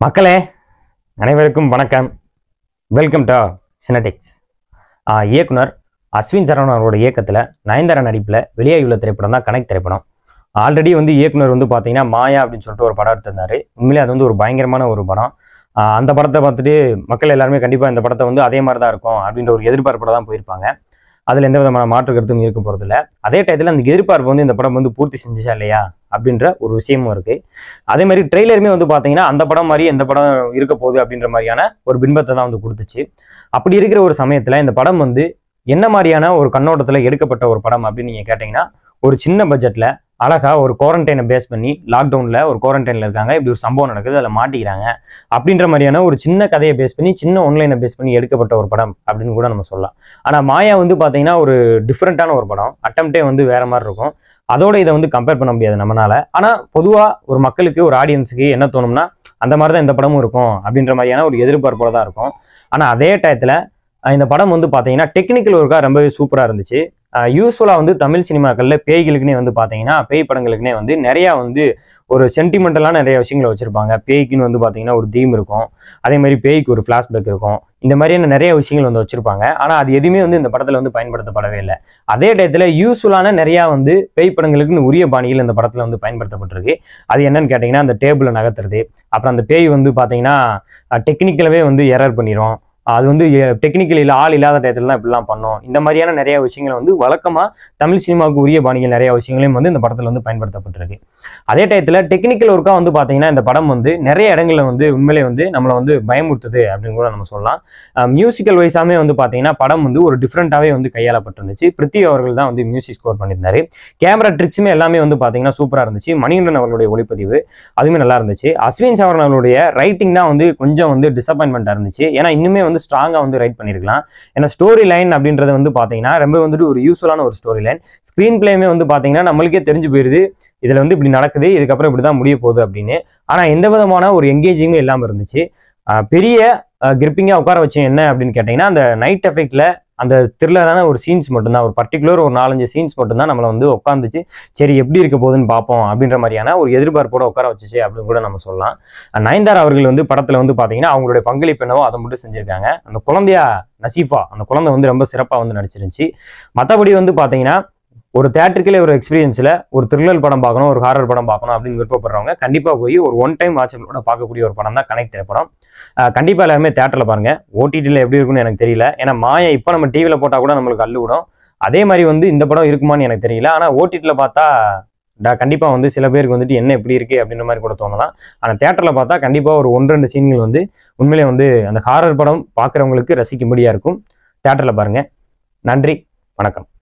மக்களே அனைவருக்கும் வணக்கம் வெல்கம் டு சினடெக்ஸ் இயக்குனர் அஸ்வின் சரவணன் அவரோட இயக்கத்தில் நயன்தாரா நடிப்பில் வெளியாகியுள்ள திரைப்படம் தான் கனெக்ட் திரைப்படம் ஆல்ரெடி வந்து இயக்குனர் வந்து பார்த்தீங்கன்னா மாயா அப்படின்னு சொல்லிட்டு ஒரு படம் எடுத்திருந்தாரு உண்மையிலே அது வந்து ஒரு பயங்கரமான ஒரு படம் ஆஹ் அந்த படத்தை பார்த்துட்டு மக்கள் எல்லாருமே கண்டிப்பாக இந்த படத்தை வந்து அதே மாதிரி தான் இருக்கும் அப்படின்ற ஒரு எதிர்பார்ப்போட தான் போயிருப்பாங்க அதில் எந்த விதமான மாற்று கருத்தும் இருக்க போகிறதில்ல அதே டயத்தில் அந்த எதிர்பார்ப்பு வந்து இந்த படம் வந்து பூர்த்தி செஞ்சுச்சா இல்லையா அப்படின்ற ஒரு விஷயமும் இருக்குது அதே மாதிரி ட்ரெய்லருமே வந்து பார்த்தீங்கன்னா அந்த படம் மாதிரி எந்த படம் இருக்க போகுது அப்படின்ற மாதிரியான ஒரு பின்பத்தை தான் வந்து கொடுத்துச்சு அப்படி இருக்கிற ஒரு சமயத்தில் இந்த படம் வந்து என்ன மாதிரியான ஒரு கண்ணோட்டத்தில் எடுக்கப்பட்ட ஒரு படம் அப்படின்னு நீங்கள் கேட்டிங்கன்னா ஒரு சின்ன பட்ஜெட்டில் அழகா ஒரு குவாரண்டைனை பேஸ் பண்ணி லாக்டவுனில் ஒரு குவாரண்டைனில் இருக்காங்க இப்படி ஒரு சம்பவம் நடக்குது அதில் மாட்டிக்கிறாங்க அப்படின்ற மாதிரியான ஒரு சின்ன கதையை பேஸ் பண்ணி சின்ன ஒன்லைனை பேஸ் பண்ணி எடுக்கப்பட்ட ஒரு படம் அப்படின்னு கூட நம்ம சொல்லலாம் ஆனால் மாயா வந்து பார்த்தீங்கன்னா ஒரு டிஃப்ரெண்ட்டான ஒரு படம் அட்டம்ப்டே வந்து வேற மாதிரி இருக்கும் அதோட இதை வந்து கம்பேர் பண்ண முடியாது நம்மளால ஆனால் பொதுவாக ஒரு மக்களுக்கு ஒரு ஆடியன்ஸுக்கு என்ன தோணும்னா அந்த மாதிரி தான் இந்த படமும் இருக்கும் அப்படின்ற மாதிரியான ஒரு எதிர்பார்ப்போட தான் இருக்கும் ஆனால் அதே டயத்தில் இந்த படம் வந்து பார்த்தீங்கன்னா டெக்னிக்கல் ஒர்க்காக ரொம்பவே சூப்பராக இருந்துச்சு யூஸ்வலாக வந்து தமிழ் சினிமாக்களில் பேய்களுக்குனே வந்து பார்த்தீங்கன்னா பேய் படங்களுக்குனே வந்து நிறையா வந்து ஒரு சென்டிமெண்டலான நிறைய விஷயங்களை வச்சுருப்பாங்க பேய்க்குன்னு வந்து பார்த்தீங்கன்னா ஒரு தீம் இருக்கும் அதே மாதிரி பேய்க்கு ஒரு ஃப்ளாஷ்பேக் இருக்கும் இந்த மாதிரியான நிறைய விஷயங்கள் வந்து வச்சுருப்பாங்க ஆனால் அது எதுவுமே வந்து இந்த படத்தில் வந்து பயன்படுத்தப்படவே இல்லை அதே டயத்தில் யூஸ்ஃபுல்லான நிறையா வந்து பேய் படங்களுக்குன்னு உரிய பாணியில் இந்த படத்தில் வந்து பயன்படுத்தப்பட்டிருக்கு அது என்னன்னு கேட்டிங்கன்னா அந்த டேபிளை நகர்த்துறது அப்புறம் அந்த பேய் வந்து பார்த்தீங்கன்னா டெக்னிக்கலாகவே வந்து எரர் பண்ணிடும் அது வந்து டெக்னிக்கல் ஆள் இல்லாத டயத்தில் தான் இப்படிலாம் பண்ணோம் இந்த மாதிரியான நிறைய விஷயங்களை வந்து வழக்கமாக தமிழ் சினிமாவுக்கு உரிய பாணிகள் நிறைய விஷயங்களையும் வந்து இந்த படத்தில் வந்து பயன்படுத்தப்பட்டிருக்கு அதே டயத்தில் டெக்னிக்கல் ஒர்க்காக வந்து பார்த்தீங்கன்னா இந்த படம் வந்து நிறைய இடங்களில் வந்து உண்மையிலே வந்து நம்மளை வந்து பயமுறுத்துது அப்படின்னு கூட நம்ம சொல்லலாம் மியூசிக்கல் வைஸாமே வந்து பார்த்தீங்கன்னா படம் வந்து ஒரு டிஃப்ரெண்ட்டாகவே வந்து கையாளப்பட்டிருந்துச்சு பிருத்தி அவர்கள் தான் வந்து மியூசிக் ஸ்கோர் பண்ணியிருந்தாரு கேமரா ட்ரிக்ஸுமே எல்லாமே வந்து பார்த்தீங்கன்னா சூப்பராக இருந்துச்சு மணிகண்டன் அவர்களுடைய ஒளிப்பதிவு அதுவுமே நல்லா இருந்துச்சு அஸ்வின் சவரன் அவர்களுடைய ரைட்டிங் தான் வந்து கொஞ்சம் வந்து டிசப்பாயின்மெண்ட்டாக இருந்துச்சு ஏன்னா இன்னுமே வந்து ஸ்ட்ராங்காக வந்து ரைட் பண்ணியிருக்கலாம் ஏன்னா ஸ்டோரி லைன் அப்படின்றது வந்து பார்த்தீங்கன்னா ரொம்ப வந்துட்டு ஒரு யூஸ்ஃபுல்லான ஒரு ஸ்டோரி லைன் ஸ்க்ரீன் பிளேயுமே வந்து பார்த்தீங்கன்னா நம்மளுக்கே தெரிஞ்சு போயிருது இதில் வந்து இப்படி நடக்குது இதுக்கப்புறம் இப்படி தான் முடிய போகுது அப்படின்னு ஆனால் எந்த விதமான ஒரு எங்கேஜிங்குமே இல்லாமல் இருந்துச்சு ஆஹ் பெரிய கிரிப்பிங்காக உட்கார வச்சேன் என்ன அப்படின்னு கேட்டிங்கன்னா அந்த நைட் எஃபெக்டில் அந்த த்ரில்லரான ஒரு சீன்ஸ் மட்டும்தான் ஒரு பர்டிகுலர் ஒரு நாலஞ்சு சீன்ஸ் மட்டும்தான் நம்மளை வந்து உட்காந்துச்சு சரி எப்படி இருக்க போகுதுன்னு பார்ப்போம் அப்படின்ற மாதிரியான ஒரு எதிர்பார்ப்போட உட்கார வச்சுச்சு அப்படின்னு கூட நம்ம சொல்லலாம் நயன்தாரா அவர்கள் வந்து படத்தில் வந்து பார்த்தீங்கன்னா அவங்களுடைய பங்களிப்பு என்னவோ அதை மட்டும் செஞ்சுருக்காங்க அந்த குழந்தையா நசீஃபா அந்த குழந்தை வந்து ரொம்ப சிறப்பாக வந்து நடிச்சிருந்துச்சு மற்றபடி வந்து பார்த்தீங்கன்னா ஒரு தேட்டருக்குள்ளே ஒரு எக்ஸ்பீரியன்ஸில் ஒரு த்ரில்லர் படம் பார்க்கணும் ஒரு ஹாரர் படம் பார்க்கணும் அப்படின்னு விருப்பப்படுறவங்க கண்டிப்பாக போய் ஒரு ஒன் டைம் வாட்சங்களோட பார்க்கக்கூடிய ஒரு படம் தான் கனெக்ட் திரைப்படம் கண்டிப்பாக எல்லாருமே தேட்டரில் பாருங்க ஓடிடியில் எப்படி இருக்குன்னு எனக்கு தெரியல ஏன்னா மாயா இப்போ நம்ம டிவியில் போட்டால் கூட நம்மளுக்கு அள்ளு விடும் அதே மாதிரி வந்து இந்த படம் இருக்குமான்னு எனக்கு தெரியல ஆனால் ஓடிடியில் பார்த்தா டா- கண்டிப்பா வந்து சில பேருக்கு வந்துட்டு என்ன எப்படி இருக்கு அப்படின்ற மாதிரி கூட தோணலாம் ஆனால் தேட்டரில் பார்த்தா கண்டிப்பாக ஒரு ஒன்று ரெண்டு சீன்கள் வந்து உண்மையிலே வந்து அந்த ஹாரர் படம் பார்க்குறவங்களுக்கு ரசிக்கும்படியாக இருக்கும் தேட்டரில் பாருங்க நன்றி வணக்கம்